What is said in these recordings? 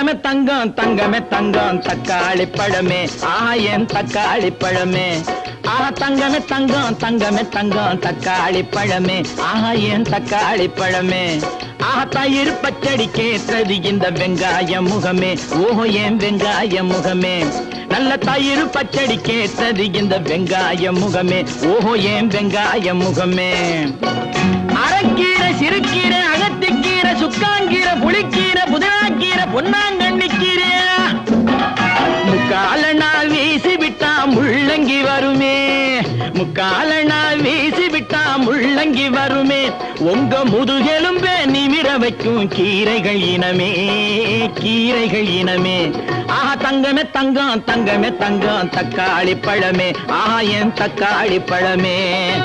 தங்கமே தங்கம் தங்கமே தங்கம் தக்காளி பழமே ஆயன் தக்காளி பழமே ஆஹா தங்கமே தங்கம் தங்கமே தங்கம் தக்காளி பழமே ஆயன் தக்காளி பழமே ஆஹா தயிர் பச்சடி கேட்டது இந்த வெங்காய முகமே ஓஹோ ஏன் வெங்காய முகமே நல்ல தயிர் பச்சடி கேட்டது இந்த வெங்காய முகமே ஓஹோ ஏன் வெங்காய முகமே அரைக்கீரை சிறுக்கீரை அகத்திக்கீரை சுக்காங்கீரை புளிக்கீரை புதினாக்கீரை பொன்னாங்கண்ணிக்கீரை முக்கால நாள் வீசி விட்டா முள்ளங்கி வருமே முக்கால நாள் வீசி விட்டா முள்ளங்கி வருமே உங்க முதுகெலும்பே நிமிர வைக்கும் கீரைகள் இனமே கீரைகள் இனமே ஆஹா தங்கமே தங்கம் தங்கமே தங்கம் தக்காளி பழமே ஆஹா என் தக்காளி பழமே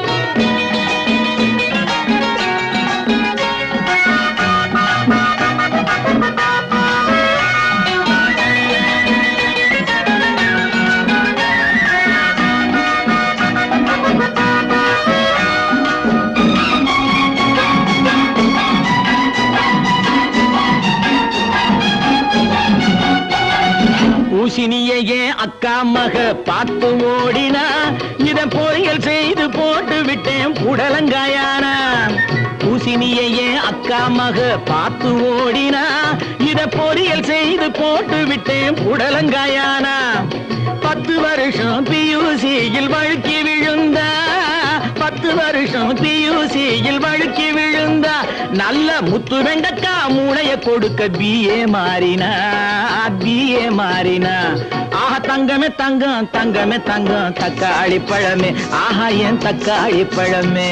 ஊசினியையே அக்கா மக பார்த்து ஓடினா இத பொரியல் செய்து போட்டு விட்டேன் புடலங்காயானா ஊசினியையே அக்கா மக பார்த்து ஓடினா இத பொரியல் செய்து போட்டு விட்டேன் புடலங்காயானா பத்து வருஷம் பியூசியில் வழுக்கி விழுந்தா பத்து வருஷம் பியூசியில் வழுக்கி விழுந்தா நல்ல முத்து வெண்டக்கா மூளைய கொடுக்க பிஏ மாறினா பிஏ மாறினா ஆஹா தங்கமே தங்கம் தங்கமே தங்கம் தக்காளி பழமே ஆஹா என் தக்காளி பழமே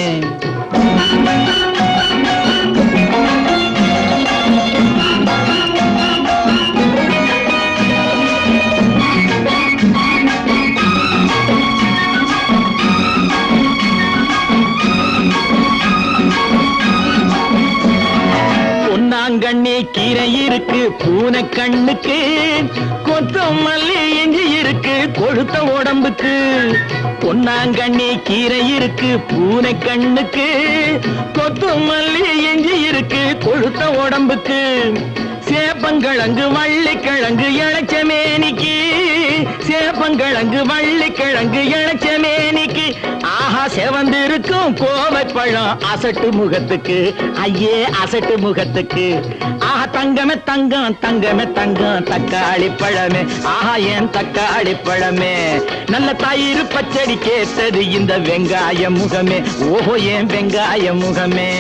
பொன்னாங்கண்ணி கீரை இருக்கு பூனை கண்ணுக்கு கொத்தமல்லி இஞ்சி இருக்கு கொழுத்த உடம்புக்கு பொன்னாங்கண்ணி கீரை இருக்கு பூனை கண்ணுக்கு கொத்தமல்லி இஞ்சி இருக்கு கொழுத்த உடம்புக்கு சேப்பங்கிழங்கு வள்ளிக்கிழங்கு இளைச்சமேனிக்கு சேப்பங்கிழங்கு வள்ளிக்கிழங்கு இளைச்சமேனிக்கு ஆஹா செவந்திருக்கும் கோவை பழம் அசட்டு முகத்துக்கு ஐயே அசட்டு முகத்துக்கு ஆஹா தங்கமே தங்கம் தங்கமே தங்கம் தக்காளி பழமே ஆஹா ஏன் தக்காளி பழமே நல்ல தயிர் பச்சடி கேட்டது இந்த வெங்காய முகமே ஓஹோ ஏன் வெங்காய முகமே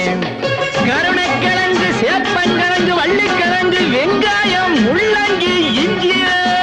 கருணைக்கிழங்கு சேப்பங்கிழங்கு வள்ளிக்கிழங்கு வெங்காயம் முள்ளங்கி இஞ்சி